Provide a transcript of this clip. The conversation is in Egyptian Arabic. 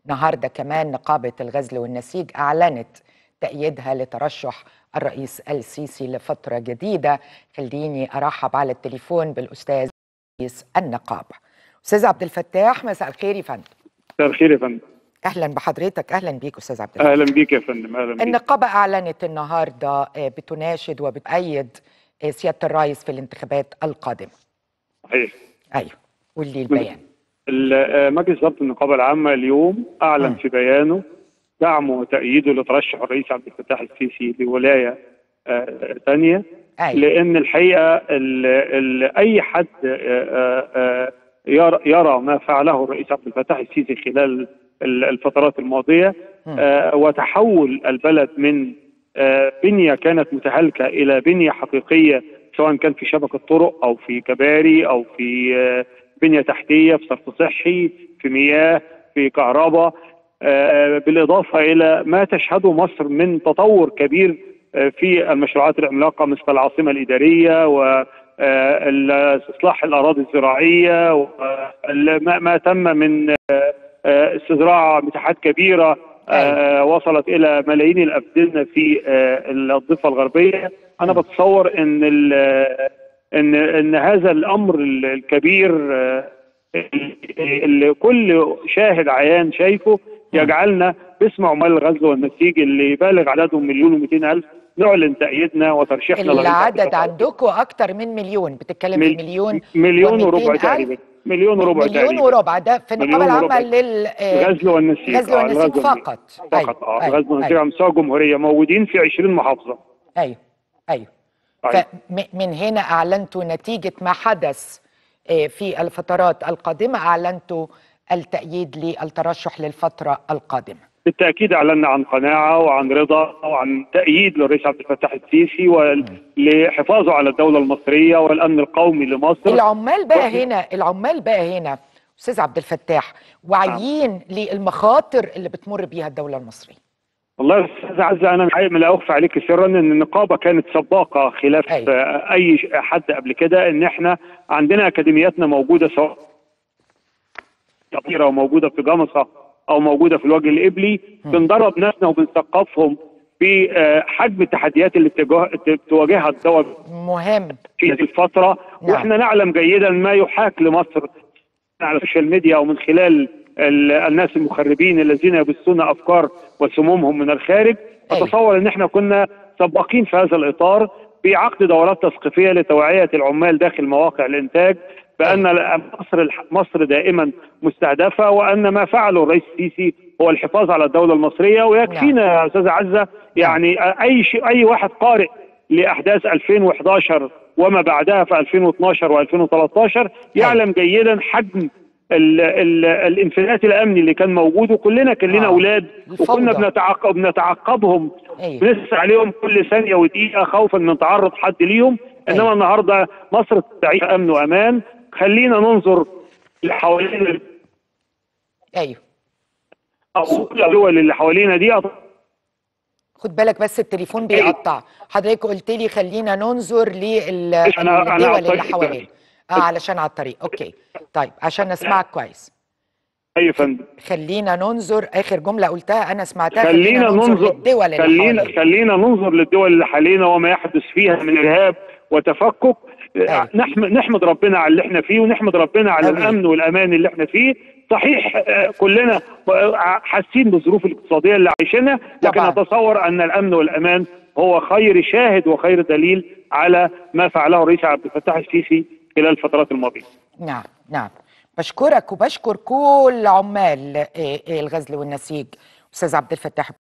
النهارده كمان نقابه الغزل والنسيج اعلنت تأييدها لترشح الرئيس السيسي لفتره جديده خليني ارحب على التليفون بالاستاذ رئيس النقابه استاذ عبد الفتاح مساء الخير يا فندم مساء الخير يا فندم اهلا بحضرتك اهلا بيك استاذ عبد الفتاح اهلا بيك يا فندم اهلا بيك النقابه اعلنت النهارده آه، بتناشد وبتأيد آه، سياده الرئيس في الانتخابات القادمه صحيح ايوه قول لي البيان ال- آه، مجلس ضبط النقابه العامه اليوم اعلن مم. في بيانه دعمه وتأييده لترشح الرئيس عبد الفتاح السيسي لولايه آه، ثانيه ايوه لان الحقيقه ال ال اي حد آه، آه، آه، يرى, يرى ما فعله الرئيس عبد الفتاح السيسي خلال ال- الفترات الماضيه مم. آه، وتحول البلد من آه، بنيه كانت متهالكه الى بنيه حقيقيه سواء كان في شبكه طرق او في كباري او في آه، بنيه تحتيه في صرف صحي في مياه في كهرباء آه، بالاضافه الى ما تشهده مصر من تطور كبير آه، في المشروعات العملاقه مثل العاصمه الاداريه و آه، ال- اصلاح الاراضي الزراعيه وما ما تم من آه، آه، استزراع مساحات كبيره آه، وصلت الى ملايين الابدنه في آه، الضفه الغربيه انا بتصور ان ال- ان ان هذا الامر ال- الكبير آه، اللي كل شاهد عيان شايفه يجعلنا باسم عمال الغزل والنسيج اللي يبالغ عددهم مليون و200 الف نعلن تأييدنا وترشيحنا لرئيس عبد العدد الفتاح. عندكم اكتر من مليون بتتكلم في مل- مليون مليون وربع ومئتين تقريبا ألف؟ مليون وربع مليون تقريبا وربع ده في النقابه مليون العامه وربع. لل آه، الغزل والنسيج الغزل آه، والنسيج الغزل فقط فقط اه أيوة. الغزل والنسيج أيوة. على مستوى الجمهوريه موجودين في 20 محافظه ايوه ايوه طيب. فمن هنا اعلنتوا نتيجه ما حدث آه، في الفترات القادمه اعلنتوا التأييد للترشح للفتره القادمه بالتاكيد اعلنا عن قناعه وعن رضا وعن تاييد للرئيس عبد الفتاح السيسي ولحفاظه على الدوله المصريه والامن القومي لمصر العمال بقى وإحنا- هنا العمال بقى هنا استاذ عبد الفتاح واعيين للمخاطر اللي بتمر بيها الدوله المصريه والله يا استاذ عزه انا من لا اخفى عليك سرا ان النقابه كانت سباقه خلاف أيوة. آه، اي ش- حد قبل كده ان احنا عندنا اكاديمياتنا موجوده سواء كبيره وموجوده في جمصه او موجوده في الوجه القبلي بندرب ناسنا وبنثقفهم بحجم التحديات اللي بتجاه- تواجهها الدول مهم في هذه الفترة نعم. واحنا نعلم جيدا ما يحاك لمصر على السوشيال ميديا ومن خلال ال- الناس المخربين الذين يبثون افكار وسمومهم من الخارج أيوة. اتصور ان احنا كنا سباقين في هذا الاطار بعقد دورات تثقيفيه لتوعيه العمال داخل مواقع الانتاج بان مصر الح- مصر دائما مستهدفه وان ما فعله الرئيس السيسي هو الحفاظ على الدوله المصريه ويكفينا يا استاذ عزه يعني اي شيء اي واحد قارئ لاحداث 2011 وما بعدها في 2012 و2013 يعلم جيدا حجم ال ال الانفلات الامني اللي كان موجود وكلنا كان لنا آه. اولاد وكنا الفوضى. بنتعاقب بنتعقبهم ايوه بنسعى عليهم كل ثانيه ودقيقه خوفا من تعرض حد ليهم انما أيوة. النهارده مصر تعيش امن وامان خلينا ننظر اللي حوالينا ايوه أو الدول اللي حوالينا دي خد بالك بس التليفون بيقطع حضرتك قلت لي خلينا ننظر لل- أنا- أنا على للدول الطريق اللي حوالينا اه علشان على الطريق اوكي طيب عشان اسمعك كويس اي فندم خلينا ننظر اخر جمله قلتها انا سمعتها خلينا ننظر للدول اللي خلينا حوالينا خلينا ننظر للدول اللي حوالينا وما يحدث فيها من ارهاب وتفكك أيوة. نحمد نحمد ربنا على اللي احنا فيه ونحمد ربنا على أوي. الامن والامان اللي احنا فيه صحيح آه، كلنا آه، حاسين بالظروف الاقتصاديه اللي عايشينها لكن طبعاً. اتصور ان الامن والامان هو خير شاهد وخير دليل على ما فعله الرئيس عبد الفتاح السيسي خلال الفترات الماضيه نعم نعم بشكرك وبشكر كل عمال آه، آه، الغزل والنسيج استاذ عبد الفتاح